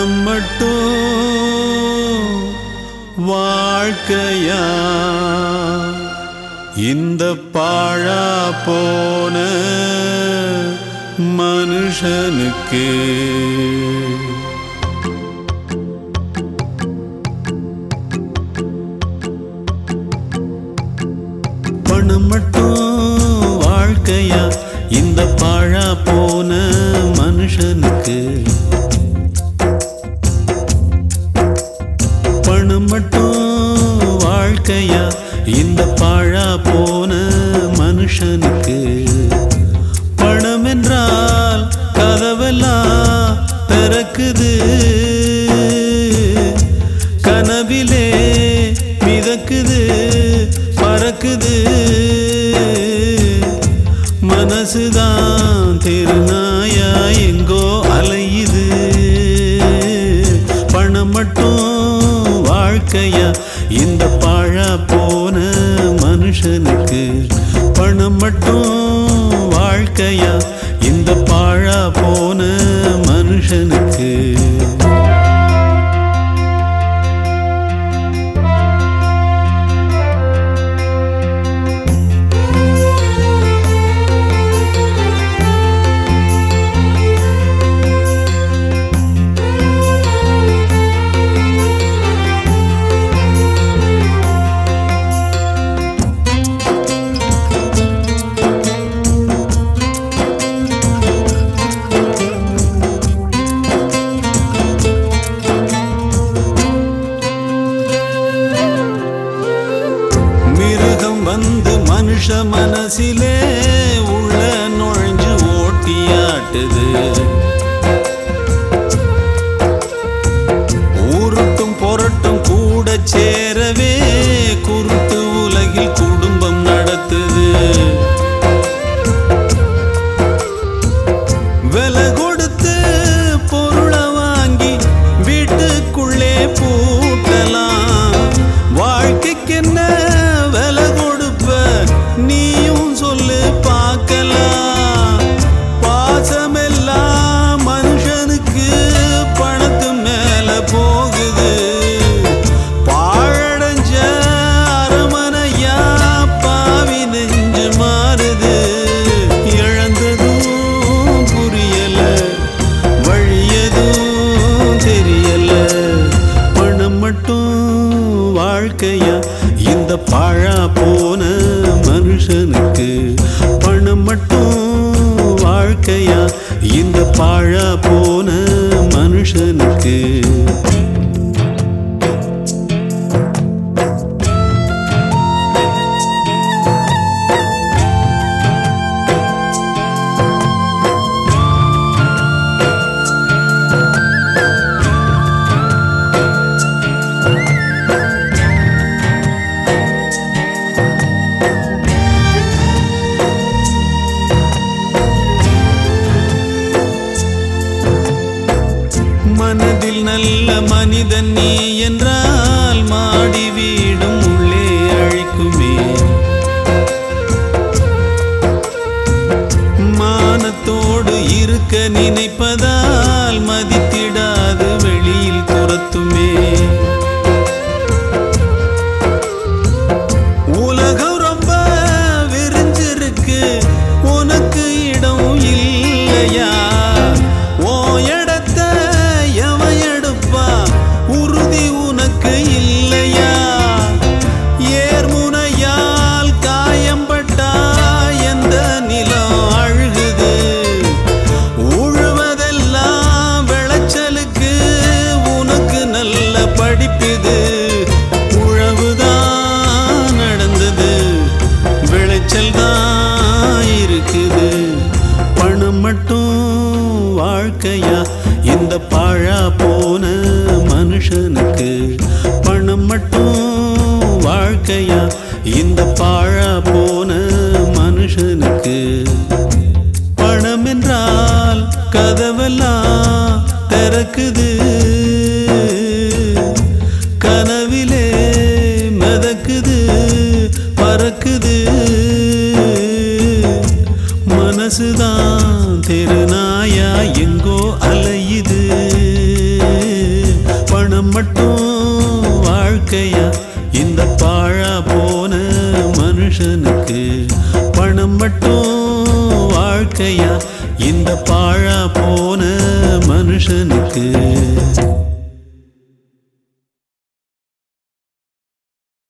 பணம் மட்டும் வாழ்க்கையா இந்த பாழா போன மனுஷனுக்கு பணம் மட்டும் வாழ்க்கையா இந்த பாழா போன மனுஷனுக்கு பணம் மட்டும் வாழ்க்கையா இந்த பாழா போன மனுஷனுக்கு பணம் என்றால் கதவெல்லாம் திறக்குது கனவிலே மிதக்குது பறக்குது மனசுதான் தெருநாயா எங்கோ அலையுது பணம் மட்டும் வாழ்க்கையா இந்த பாழா போன மனுஷனுக்கு பணம் மட்டும் வாழ்க்கையா இந்த பாழா போன மனுஷனுக்கு மிருகம் வந்து மனுஷ மனசிலே உள்ள நுழைஞ்சு ஓட்டியாட்டுது ஊருட்டும் பொரட்டும் கூட சேரவே குருட்டு உலகில் குடும்பம் நடத்துது விலை கொடுத்து பொருளை வாங்கி வீட்டுக்குள்ளே பூட்டலாம் வாழ்க்கைக்கு என்ன விலை கொடுப்ப நீயும் சொல்லு பார்க்கலாம் பாசமெல்லாம் மனுஷனுக்கு பணத்து மேல போகுது பாழடைஞ்ச அரமனையா பாவி நெஞ்சு மாறுது இழந்ததும் புரியல வழியதும் தெரியல பணம் மட்டும் வாழ்க்கையா இந்த பாழா போன மனுஷனுக்கு பணம் மட்டும் வாழ்க்கையா இந்த பாழா போன மனுஷனுக்கு மனதில் நல்ல மனிதன் நீ என்றால் மாடி வீடும் உள்ளே அழைக்குமே மானத்தோடு இருக்க நினைப்பதால் மதித்திடாது வெளியில் துரத்துமே உலகம் ரொம்ப விரிஞ்சிருக்கு உனக்கு இடம் இல்லையா ஓ இடத்த எவன் எடுப்பா உறுதி உனக்கு இல்லையா ஏர்முனையால் காயம்பட்டா எந்த நிலம் அழுகுது உழுவதெல்லாம் விளைச்சலுக்கு உனக்கு நல்ல படிப்புது உழவுதான் நடந்தது விளைச்சல் தான் இருக்குது பணம் மட்டும் வாழ்க்கையா இந்த பாழா போன மனுஷனுக்கு பணம் மட்டும் வாழ்க்கையா இந்த பாழா போன மனுஷனுக்கு பணம் என்றால் கதவெல்லாம் திறக்குது கனவிலே மிதக்குது பறக்குது மனசுதான் தெருநாயா எங்கோ அலையுது மட்டும் வாழ்க்கையா இந்த பாழா போன மனுஷனுக்கு பணம் மட்டும் வாழ்க்கையா இந்த பாழா போன மனுஷனுக்கு